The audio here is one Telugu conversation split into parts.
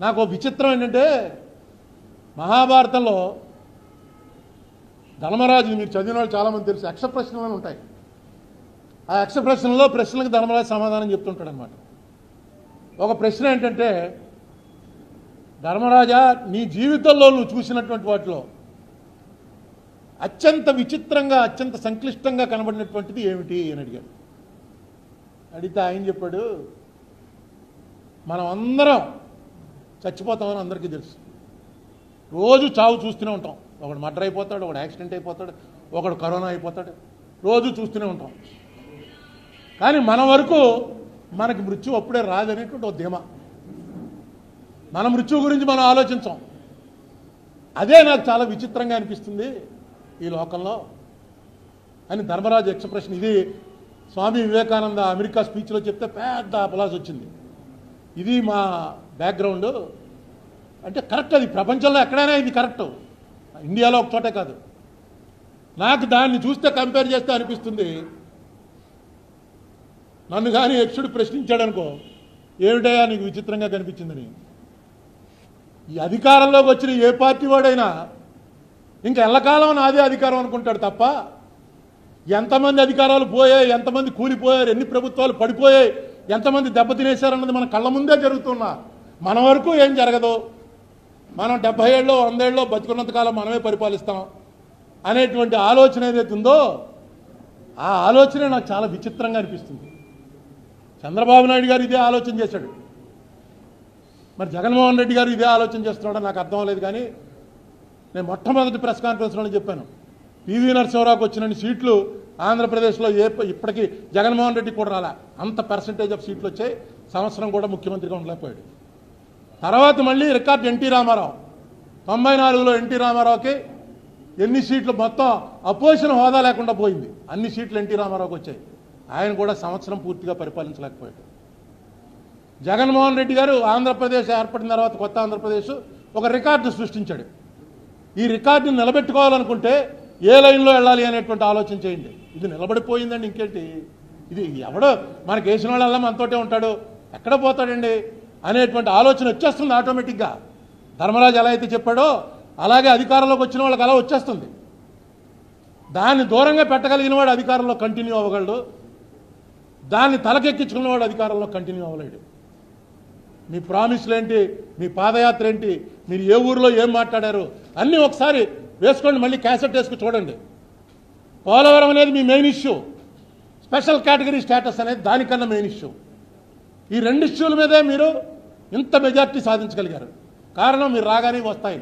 నాకు ఒక విచిత్రం ఏంటంటే మహాభారతంలో ధర్మరాజు మీరు చదివిన వాళ్ళు చాలామంది తెలుసు యక్ష ప్రశ్నలు అని ఉంటాయి ఆ యక్ష ప్రశ్నలో ప్రశ్నలకు ధర్మరాజు సమాధానం చెప్తుంటాడు అనమాట ఒక ప్రశ్న ఏంటంటే ధర్మరాజా నీ జీవితంలో నువ్వు చూసినటువంటి వాటిలో అత్యంత విచిత్రంగా అత్యంత సంక్లిష్టంగా కనబడినటువంటిది ఏమిటి అని అడిగాడు అడిగితే ఆయన చెప్పాడు మనం అందరం చచ్చిపోతామని అందరికీ తెలుసు రోజు చావు చూస్తూనే ఉంటాం ఒకడు మర్డర్ అయిపోతాడు ఒకడు యాక్సిడెంట్ అయిపోతాడు ఒకడు కరోనా అయిపోతాడు రోజు చూస్తూనే ఉంటాం కానీ మన వరకు మనకి మృత్యు అప్పుడే రాదనేటువంటి ఒక ధీమా మన మృత్యువు గురించి మనం ఆలోచించాం అదే నాకు చాలా విచిత్రంగా అనిపిస్తుంది ఈ లోకంలో అని ధర్మరాజు ఎక్స్ప్రెషన్ ఇది స్వామి వివేకానంద అమెరికా స్పీచ్లో చెప్తే పెద్ద అపలాస్ వచ్చింది ఇది మా బ్యాక్గ్రౌండ్ అంటే కరెక్ట్ అది ప్రపంచంలో ఎక్కడైనా ఇది కరెక్ట్ ఇండియాలో ఒక చోటే కాదు నాకు దాన్ని చూస్తే కంపేర్ చేస్తే అనిపిస్తుంది నన్ను కానీ యక్షుడు ప్రశ్నించాడు అనుకో ఏమిటయా నీకు విచిత్రంగా కనిపించిందని ఈ అధికారంలోకి వచ్చిన ఏ పార్టీ వాడైనా ఇంకా ఎల్లకాలం నాదే అధికారం అనుకుంటాడు తప్ప ఎంతమంది అధికారాలు పోయాయి ఎంతమంది కూలిపోయారు ఎన్ని ప్రభుత్వాలు పడిపోయాయి ఎంతమంది దెబ్బతినేశారన్నది మన కళ్ళ ముందే జరుగుతున్నా మన వరకు ఏం జరగదు మనం డెబ్బై ఏళ్ళు వందేళ్ళు బతుకున్నంతకాలం మనమే పరిపాలిస్తాం అనేటువంటి ఆలోచన ఏదైతే ఉందో ఆ ఆలోచనే నాకు చాలా విచిత్రంగా అనిపిస్తుంది చంద్రబాబు నాయుడు గారు ఇదే ఆలోచన చేశాడు మరి జగన్మోహన్ రెడ్డి గారు ఇదే ఆలోచన చేస్తున్నాడో నాకు అర్థం లేదు కానీ నేను మొట్టమొదటి ప్రెస్ కాన్ఫరెన్స్లో చెప్పాను పివి నరసింహరావుకి వచ్చిన సీట్లు ఆంధ్రప్రదేశ్లో ఏ ఇప్పటికీ జగన్మోహన్ రెడ్డి కూడా రాలే అంత పర్సంటేజ్ ఆఫ్ సీట్లు వచ్చాయి సంవత్సరం కూడా ముఖ్యమంత్రిగా ఉండలేకపోయాడు తర్వాత మళ్ళీ రికార్డ్ ఎన్టీ రామారావు తొంభై నాలుగులో ఎన్టీ రామారావుకి ఎన్ని సీట్లు మొత్తం అపోజిషన్ హోదా లేకుండా పోయింది అన్ని సీట్లు ఎన్టీ రామారావుకి వచ్చాయి ఆయన కూడా సంవత్సరం పూర్తిగా పరిపాలించలేకపోయాడు జగన్మోహన్ రెడ్డి గారు ఆంధ్రప్రదేశ్ ఏర్పడిన తర్వాత కొత్త ఆంధ్రప్రదేశ్ ఒక రికార్డు సృష్టించాడు ఈ రికార్డుని నిలబెట్టుకోవాలనుకుంటే ఏ లైన్లో వెళ్ళాలి అనేటువంటి ఆలోచన చేయండి ఇది నిలబడిపోయిందండి ఇంకేంటి ఇది ఎవడో మనకి వేసిన వాళ్ళల్లా మనతోటే ఉంటాడు ఎక్కడ పోతాడండి అనేటువంటి ఆలోచన వచ్చేస్తుంది ఆటోమేటిక్గా ధర్మరాజు ఎలా అయితే చెప్పాడో అలాగే అధికారంలోకి వచ్చిన వాళ్ళకి అలా వచ్చేస్తుంది దాన్ని దూరంగా పెట్టగలిగిన వాడు అధికారంలో కంటిన్యూ అవ్వగలడు దాన్ని తలకెక్కించుకున్న వాడు అధికారంలో కంటిన్యూ అవ్వలేడు మీ ప్రామిస్లు ఏంటి మీ పాదయాత్ర ఏంటి మీరు ఏ ఊరిలో ఏం మాట్లాడారు అన్నీ ఒకసారి వేసుకోండి మళ్ళీ క్యాసెట్ వేసుకు చూడండి పోలవరం అనేది మీ main issue special category status అనేది దానికన్నా మెయిన్ ఇష్యూ ఈ రెండు ఇష్యూల మీదే మీరు ఇంత మెజార్టీ సాధించగలిగారు కారణం మీరు రాగానే వస్తాయి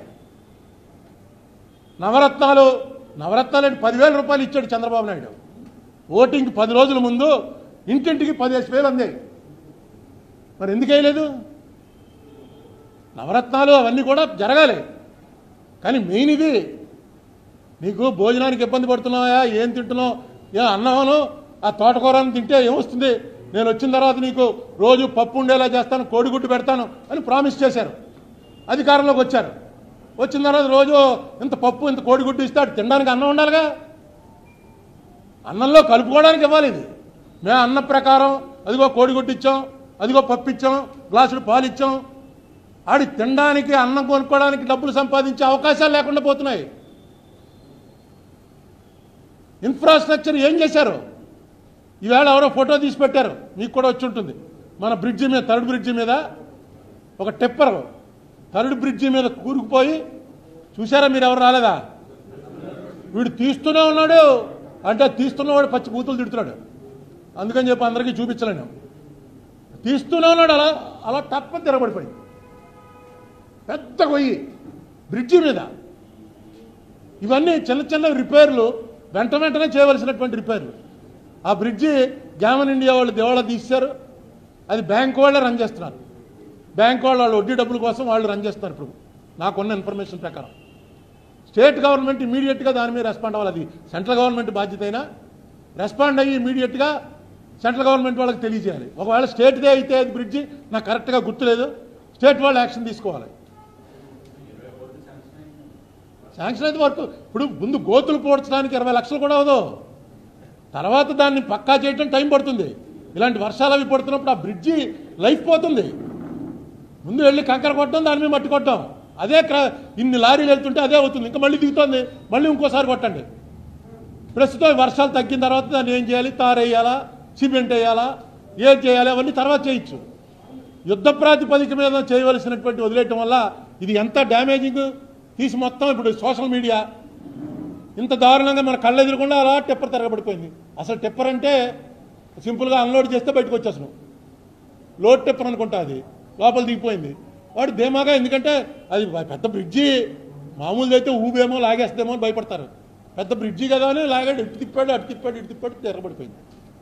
నవరత్నాలు నవరత్నాలు అంటే పదివేల రూపాయలు ఇచ్చాడు చంద్రబాబు నాయుడు ఓటింగ్ పది రోజుల ముందు ఇంటింటికి పదిహేను వేలు అందాయి మరి ఎందుకు వేయలేదు నవరత్నాలు అవన్నీ కూడా జరగాలి కానీ మెయిన్ ఇది నీకు భోజనానికి ఇబ్బంది పడుతున్నావా ఏం తింటున్నావు ఏ అన్నమను ఆ తోటకూరని తింటే ఏమొస్తుంది నేను వచ్చిన తర్వాత నీకు రోజు పప్పు ఉండేలా చేస్తాను కోడిగుడ్డు పెడతాను అని ప్రామిస్ చేశారు అధికారంలోకి వచ్చారు వచ్చిన తర్వాత రోజు ఇంత పప్పు ఇంత కోడిగుడ్డు ఇస్తాడు తినడానికి అన్నం ఉండాలిగా అన్నంలో కలుపుకోవడానికి ఇవ్వాలి ఇది మేము అన్న ప్రకారం అదిగో కోడిగుడ్డు ఇచ్చాం అదిగో పప్పు ఇచ్చాం గ్లాసులు పాలు ఇచ్చాం ఆడి తినడానికి అన్నం కొనుక్కోవడానికి డబ్బులు సంపాదించే అవకాశాలు లేకుండా పోతున్నాయి ఇన్ఫ్రాస్ట్రక్చర్ ఏం చేశారు ఈవేళ ఎవరో ఫోటో తీసి పెట్టారు మీకు కూడా వచ్చి ఉంటుంది మన బ్రిడ్జి మీద థర్డ్ బ్రిడ్జి మీద ఒక టెప్పర్ థర్డ్ బ్రిడ్జి మీద కూరుకుపోయి చూసారా మీరు ఎవరు రాలేదా వీడు తీస్తూనే ఉన్నాడు అంటే తీస్తున్నవాడు పచ్చి బూతులు తిడుతున్నాడు అందుకని చెప్పి అందరికీ చూపించలేను తీస్తూనే ఉన్నాడు అలా అలా తప్పని తిరగబడిపోయింది పెద్ద గొయ్యి బ్రిడ్జి మీద ఇవన్నీ చిన్న చిన్న రిపేర్లు వెంట వెంటనే చేయవలసినటువంటి రిపేర్లు ఆ బ్రిడ్జి గ్యామన్ ఇండియా వాళ్ళు దేవాళ్ళ తీశారు అది బ్యాంక్ వాళ్ళే రన్ చేస్తున్నారు బ్యాంక్ వాళ్ళు వాళ్ళు వడ్డీ డబ్బుల కోసం వాళ్ళు రన్ చేస్తున్నారు ఇప్పుడు నాకున్న ఇన్ఫర్మేషన్ ప్రకారం స్టేట్ గవర్నమెంట్ ఇమీడియట్గా దాని మీద రెస్పాండ్ అవ్వాలి అది సెంట్రల్ గవర్నమెంట్ బాధ్యత అయినా రెస్పాండ్ అయ్యి ఇమీడియట్గా సెంట్రల్ గవర్నమెంట్ వాళ్ళకి తెలియజేయాలి ఒకవేళ స్టేట్దే అయితే అది బ్రిడ్జి నాకు కరెక్ట్గా గుర్తులేదు స్టేట్ వాళ్ళు యాక్షన్ తీసుకోవాలి శాంక్షన్ అయితే వరకు ఇప్పుడు ముందు గోతులు పోడ్చడానికి ఇరవై లక్షలు కూడా అవదు తర్వాత దాన్ని పక్కా చేయటం టైం పడుతుంది ఇలాంటి వర్షాలు అవి పడుతున్నప్పుడు ఆ బ్రిడ్జి లైఫ్ పోతుంది ముందు వెళ్ళి కంకర కొట్టడం దాని మీద మట్టి కొట్టడం అదే క్ర- ఇన్ని లారీలు వెళ్తుంటే అదే అవుతుంది ఇంకా మళ్ళీ దిగుతుంది మళ్ళీ ఇంకోసారి కొట్టండి ప్రస్తుతం వర్షాలు తగ్గిన తర్వాత దాన్ని ఏం చేయాలి తారు వేయాలా సిమెంట్ వేయాలా ఏం చేయాలి అవన్నీ తర్వాత చేయొచ్చు యుద్ధ ప్రాతిపదిక మీద చేయవలసినటువంటి వదిలేయటం వల్ల ఇది ఎంత డ్యామేజింగ్ తీసి మొత్తం ఇప్పుడు సోషల్ మీడియా ఇంత దారుణంగా మన కళ్ళ ఎదురకుండా అలా టెప్పర్ తిరగబడిపోయింది అసలు టెప్పర్ అంటే సింపుల్గా అన్లోడ్ చేస్తే బయటకు వచ్చేసాను లోడ్ టెప్పర్ అనుకుంటా అది లోపల దిగిపోయింది వాడు ధీమాగా ఎందుకంటే అది పెద్ద బ్రిడ్జి మామూలుది అయితే ఊబేమో లాగేస్తేమో అని భయపడతారు పెద్ద బ్రిడ్జి కదా అని లాగాడు ఇటు తిప్పాడు అటు తిప్పాడు ఇటు తిప్పాడు తిరగబడిపోయింది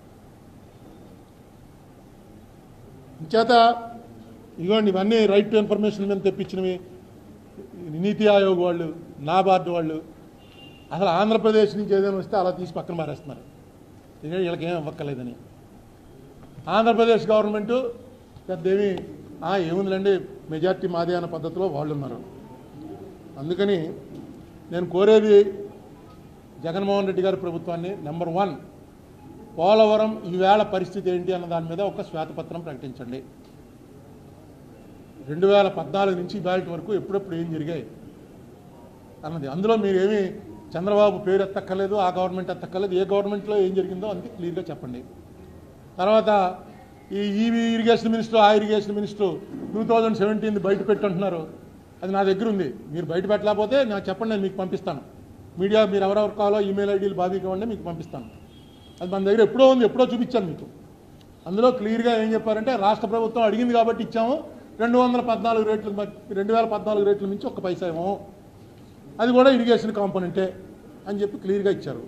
చేత ఇదిగోండి ఇవన్నీ రైట్ టు ఇన్ఫర్మేషన్ మీద తెప్పించినవి నీతి ఆయోగ్ వాళ్ళు నాబార్డు వాళ్ళు అసలు ఆంధ్రప్రదేశ్ నుంచి ఏదైనా వస్తే అలా తీసి పక్కన మారేస్తున్నారు ఎందుకంటే వీళ్ళకి ఏం అవ్వక్కర్లేదని ఆంధ్రప్రదేశ్ గవర్నమెంట్ పెద్దేమి "ఆ, ఏముందిలేండి మెజార్టీ మాదే అన్న పద్ధతిలో వాళ్ళు ఉన్నారు అందుకని నేను కోరేది జగన్మోహన్ రెడ్డి గారి ప్రభుత్వాన్ని నెంబర్ వన్ పోలవరం ఈవేళ పరిస్థితి ఏంటి అన్న దాని మీద ఒక శ్వేతపత్రం ప్రకటించండి రెండు వేల పద్నాలుగు నుంచి ఇవాళ వరకు ఎప్పుడెప్పుడు ఏం జరిగాయి అన్నది అందులో మీరేమి చంద్రబాబు పేరు ఎత్తక్కర్లేదు ఆ గవర్నమెంట్ ఎత్తక్కర్లేదు ఏ గవర్నమెంట్లో ఏం జరిగిందో అంతే క్లియర్గా చెప్పండి తర్వాత ఈ ఈవీ ఇరిగేషన్ మినిస్టర్ ఆ irrigation minister two thousand seventeen బయట పెట్టంటున్నారు అది నా దగ్గర ఉంది మీరు బయట పెట్టలేకపోతే నాకు చెప్పండి నేను మీకు పంపిస్తాను మీడియా మీరు ఎవరెవరు కావాలో ఈమెయిల్ ఐడీలు బాబీకి ఇవ్వండి మీకు పంపిస్తాను అది మన దగ్గర ఎప్పుడో ఉంది ఎప్పుడో చూపించాను మీకు అందులో క్లియర్గా ఏం చెప్పారంటే రాష్ట్ర ప్రభుత్వం అడిగింది కాబట్టి ఇచ్చాము రెండు వందల పద్నాలుగు రేట్లు రెండు వేల పద్నాలుగు రేట్ల నుంచి ఒక పైసా ఏమో అది కూడా ఇరిగేషన్ కాంపోనెంటే అని చెప్పి క్లియర్గా ఇచ్చారు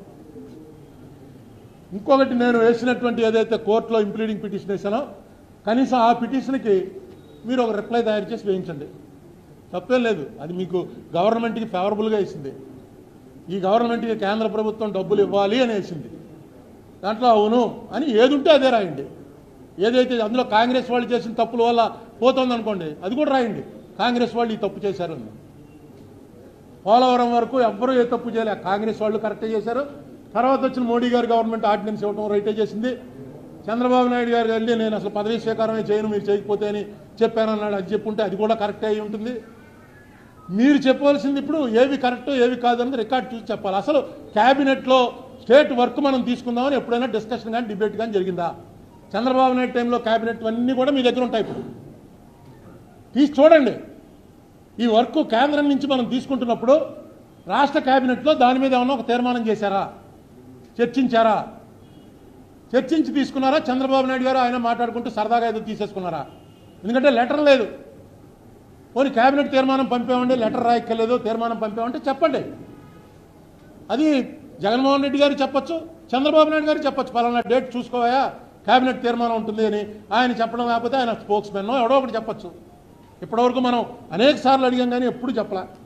ఇంకొకటి నేను వేసినటువంటి ఏదైతే కోర్టులో ఇంప్లీడింగ్ పిటిషన్ వేసానో కనీసం ఆ పిటిషన్కి మీరు ఒక రిప్లై తయారు చేసి వేయించండి తప్పేం లేదు అది మీకు గవర్నమెంట్కి ఫేవరబుల్గా వేసింది ఈ గవర్నమెంట్కి కేంద్ర ప్రభుత్వం డబ్బులు ఇవ్వాలి అని వేసింది దాంట్లో అవును అని ఏది ఉంటే అదే రాయండి ఏదైతే అందులో కాంగ్రెస్ వాళ్ళు చేసిన తప్పుల వల్ల పోతుంది అనుకోండి అది కూడా రాయండి కాంగ్రెస్ వాళ్ళు ఈ తప్పు చేశారు అని పోలవరం వరకు ఎవ్వరూ ఏ తప్పు చేయలే కాంగ్రెస్ వాళ్ళు కరెక్టే చేశారు తర్వాత వచ్చిన మోడీ గారి గవర్నమెంట్ ఆర్డినెన్స్ ఇవ్వడం రైటే చేసింది చంద్రబాబు నాయుడు గారు వెళ్ళి నేను అసలు పదవీ స్వీకారమే చేయను మీరు చేయకపోతే అని చెప్పానన్నాడు అది చెప్పుంటే అది కూడా కరెక్టే అయి ఉంటుంది మీరు చెప్పవలసింది ఇప్పుడు ఏవి కరెక్ట్ ఏవి కాదన్నది రికార్డ్ చూసి చెప్పాలి అసలు క్యాబినెట్లో స్టేట్ వర్క్ మనం తీసుకుందామని ఎప్పుడైనా డిస్కషన్ కానీ డిబేట్ కానీ జరిగిందా చంద్రబాబు నాయుడు టైంలో క్యాబినెట్ అన్నీ కూడా మీ దగ్గర ఉంటాయి ఇప్పుడు తీసి చూడండి ఈ వర్క్ కేంద్రం నుంచి మనం తీసుకుంటున్నప్పుడు రాష్ట్ర క్యాబినెట్లో దాని మీద ఏమన్నా ఒక తీర్మానం చేశారా చర్చించారా చర్చించి తీసుకున్నారా చంద్రబాబు నాయుడు గారు ఆయన మాట్లాడుకుంటూ సరదాగా ఏదో తీసేసుకున్నారా ఎందుకంటే లెటర్ లేదు పోనీ క్యాబినెట్ తీర్మానం పంపామండి లెటర్ రాయక్కర్లేదు తీర్మానం పంపామంటే చెప్పండి అది జగన్మోహన్ రెడ్డి గారు చెప్పొచ్చు చంద్రబాబు నాయుడు గారు చెప్పొచ్చు పలానా డేట్ చూసుకోవా క్యాబినెట్ తీర్మానం ఉంటుంది అని ఆయన చెప్పడం లేకపోతే ఆయన స్పోక్స్ మెన్నో ఎవడో ఒకటి చెప్పొచ్చు ఇప్పటివరకు మనం అనేక సార్లు అడిగాం కానీ ఎప్పుడు చెప్పలే